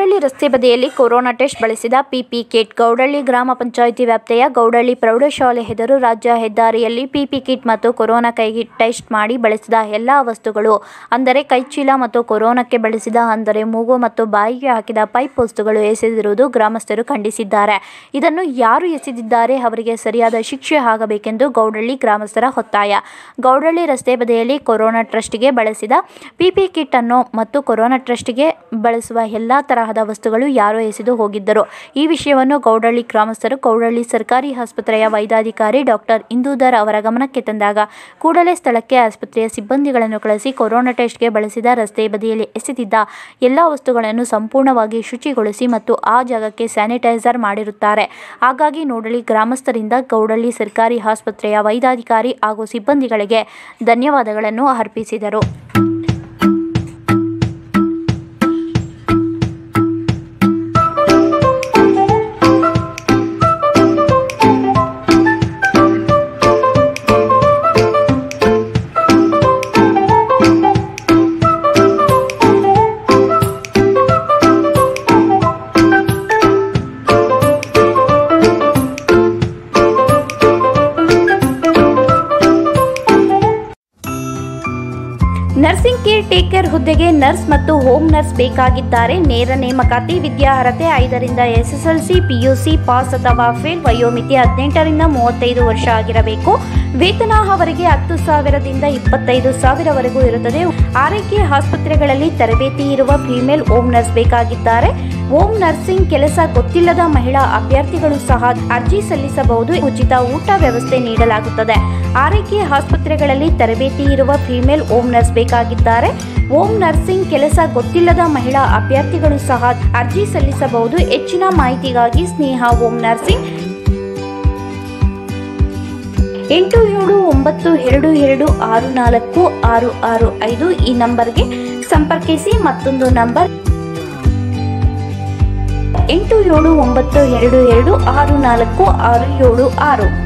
ಗೌಡಳ್ಳಿ ರಸ್ತೆ ಬದಿಯಲ್ಲಿ corona test ಬಳಸಿದ ಪಿಪಿ ಕಿಟ್ ಗೌಡಳ್ಳಿ ಗ್ರಾಮ ಪಂಚಾಯಿತಿ ವ್ಯಾಪ್ತಿಯ ಗೌಡಳ್ಳಿ ಪ್ರೌಢಶಾಲೆ ಎದುರು ರಾಜ್ಯ ಹೆದ್ದಾರಿಯಲ್ಲಿ ಪಿಪಿ ಕಿಟ್ ಮತ್ತು ಕೊರೋನಾ ಕೈಗೆ ಟೆಸ್ಟ್ ಮಾಡಿ ಬಳಸಿದ ಎಲ್ಲಾ ವಸ್ತುಗಳು ಅಂದರೆ ಕೈಚೀಲ ಮತ್ತು ಕೊರೋನಾಕ್ಕೆ ಬಳಸಿದ ಅಂದರೆ ಮೂಗು ಮತ್ತು ಬಾಯಿಗೆ ಹಾಕಿದ ಪೈಪ್ ವಸ್ತುಗಳು ಎಸೆದಿರುವುದು ಗ್ರಾಮಸ್ಥರು ಖಂಡಿಸಿದ್ದಾರೆ ಇದನ್ನು ಯಾರು ಎಸೆದಿದ್ದಾರೆ ಅವರಿಗೆ ಸರಿಯಾದ ಶಿಕ್ಷೆ ಆಗಬೇಕೆಂದು ಗೌಡಳ್ಳಿ ಗ್ರಾಮಸ್ಥರ ಒತ್ತಾಯ ಗೌಡಳ್ಳಿ ರಸ್ತೆ ಬದಿಯಲ್ಲಿ ಕೊರೋನಾ ಟ್ರಸ್ಟ್ಗೆ ಬಳಸಿದ ಪಿಪಿ ಕಿಟ್ ಅನ್ನು ಮತ್ತು ಕೊರೋನಾ ಟ್ರಸ್ಟ್ಗೆ ಬಳಸುವ ಎಲ್ಲಾ ತರಹದ ವಸ್ತುಗಳು ಯಾರೋ ಎಸೆದು ಹೋಗಿದ್ದರು ಈ ವಿಷಯವನ್ನು ಗೌಡಳ್ಳಿ ಗ್ರಾಮಸ್ಥರು ಗೌಡಳ್ಳಿ ಸರ್ಕಾರಿ ಆಸ್ಪತ್ರೆಯ ವೈದ್ಯಾಧಿಕಾರಿ ಡಾಕ್ಟರ್ ಇಂದೂಧರ್ ಅವರ ಗಮನಕ್ಕೆ ತಂದಾಗ ಕೂಡಲೇ ಸ್ಥಳಕ್ಕೆ ಆಸ್ಪತ್ರೆಯ ಸಿಬ್ಬಂದಿಗಳನ್ನು ಕಳಿಸಿ ಕೊರೋನಾ ಟೆಸ್ಟ್ಗೆ ಬಳಸಿದ ರಸ್ತೆ ಬದಿಯಲ್ಲಿ ಎಸೆದಿದ್ದ ಎಲ್ಲ ವಸ್ತುಗಳನ್ನು ಸಂಪೂರ್ಣವಾಗಿ ಶುಚಿಗೊಳಿಸಿ ಮತ್ತು ಆ ಜಾಗಕ್ಕೆ ಸ್ಯಾನಿಟೈಸರ್ ಮಾಡಿರುತ್ತಾರೆ ಹಾಗಾಗಿ ನೋಡಲಿ ಗ್ರಾಮಸ್ಥರಿಂದ ಗೌಡಳ್ಳಿ ಸರ್ಕಾರಿ ಆಸ್ಪತ್ರೆಯ ವೈದ್ಯಾಧಿಕಾರಿ ಹಾಗೂ ಸಿಬ್ಬಂದಿಗಳಿಗೆ ಧನ್ಯವಾದಗಳನ್ನು ಅರ್ಪಿಸಿದರು ನರ್ಸಿಂಗ್ ಕೇರ್ ಟೇಕರ್ ಹುದ್ದೆಗೆ ನರ್ಸ್ ಮತ್ತು ಹೋಮ್ ನರ್ಸ್ ಬೇಕಾಗಿದ್ದಾರೆ ನೇರ ನೇಮಕಾತಿ ವಿದ್ಯಾರ್ಹತೆ ಐದರಿಂದ ಎಸ್ಎಸ್ಎಲ್ಸಿ ಪಿಯುಸಿ ಪಾಸ್ ಅಥವಾ ಫೇಲ್ ವಯೋಮಿತಿ ಹದಿನೆಂಟರಿಂದ ಮೂವತ್ತೈದು ವರ್ಷ ಆಗಿರಬೇಕು ವೇತನ ಅವರಿಗೆ ಹತ್ತು ಸಾವಿರದಿಂದ ಇಪ್ಪತ್ತೈದು ಸಾವಿರವರೆಗೂ ಇರುತ್ತದೆ ಆರೈಕೆ ಆಸ್ಪತ್ರೆಗಳಲ್ಲಿ ತರಬೇತಿ ಇರುವ ಫಿಮೇಲ್ ಹೋಮ್ ನರ್ಸ್ ಬೇಕಾಗಿದ್ದಾರೆ ಹೋಮ್ ನರ್ಸಿಂಗ್ ಕೆಲಸ ಗೊತ್ತಿಲ್ಲದ ಮಹಿಳಾ ಅಭ್ಯರ್ಥಿಗಳು ಸಹ ಅರ್ಜಿ ಸಲ್ಲಿಸಬಹುದು ಉಚಿತ ಊಟ ವ್ಯವಸ್ಥೆ ನೀಡಲಾಗುತ್ತದೆ ಆರೈಕೆ ಆಸ್ಪತ್ರೆಗಳಲ್ಲಿ ತರಬೇತಿ ಇರುವ ಫಿಮೇಲ್ ಹೋಮ್ ನರ್ಸ್ ಬೇಕಾಗಿದ್ದಾರೆ ಹೋಮ್ ನರ್ಸಿಂಗ್ ಕೆಲಸ ಗೊತ್ತಿಲ್ಲದ ಮಹಿಳಾ ಅಭ್ಯರ್ಥಿಗಳು ಸಹ ಅರ್ಜಿ ಸಲ್ಲಿಸಬಹುದು ಹೆಚ್ಚಿನ ಮಾಹಿತಿಗಾಗಿ ಸ್ನೇಹ ಹೋಮ್ ನರ್ಸಿಂಗ್ ಎಂಟು ಏಳು ಒಂಬತ್ತು ಎರಡು ಎರಡು ಆರು ನಾಲ್ಕು ಆರು ಆರು ಐದು ಈ ನಂಬರ್ಗೆ ಸಂಪರ್ಕಿಸಿ ಮತ್ತೊಂದು ನಂಬರ್ ಎಂಟು ಏಳು ಒಂಬತ್ತು ಎರಡು ಎರಡು ಆರು ನಾಲ್ಕು ಆರು ಏಳು ಆರು